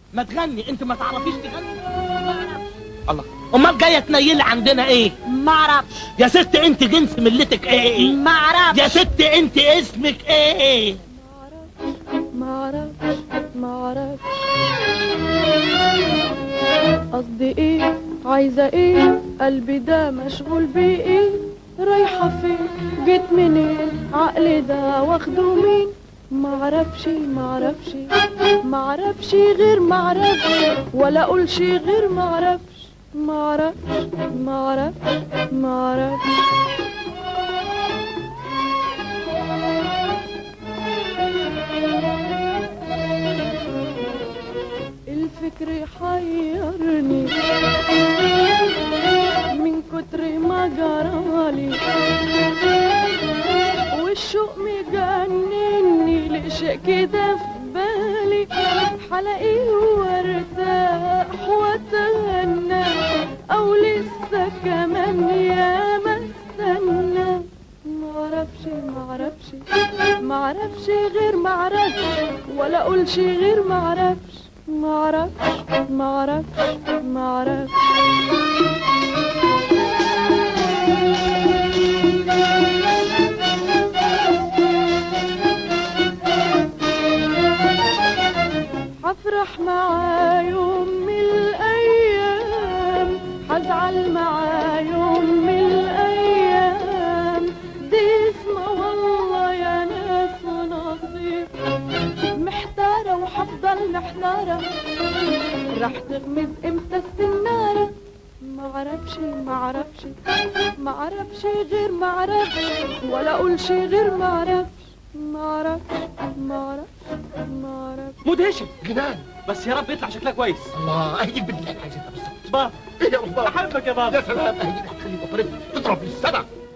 ما تغني انت ما تعرفيش تغني الله امال جايه تنيلي عندنا ايه معرفش يا ست انت جنس ملتك ايه معرفش يا ست انت اسمك ايه معرفش معرفش قصدي ايه عايزة ايه قلبي ده مشغول بايه رايحة فين جيت منين عقلي ده واخده مين معرفش معرفش معرفش غير معرفش ولا اقولش غير معرفش معرفش معرفش معرفش الفكر يحيرني من كتر ما جرالي والشوق مجنني لشيء كده في بالي حلاقيه وارتاح واتغنى او لسه كمان يا ما استنى معرفش معرفش معرفش غير معرفش ولا اقولش غير معرفش معرفش معرفش معرفش هفرح معاه يوم من الايام هزعل معاه يوم من الايام دي اسمه والله يا ناس ونصيب محتارة وحفضل محتارة راح تغمز امتى السنارة معرفش معرفش معرفش غير معرفش ولا اقولش غير معرفش معرفش معرفش معرفش مدهشه جنان بس يا رب يطلع شكلها كويس الله اهي دي البنت اللي انا عايزها بالظبط بابا ايه يا بابا بحبك يا بابا يا سلام اهي دي اللي هتخلي بطاريتي تضرب للسما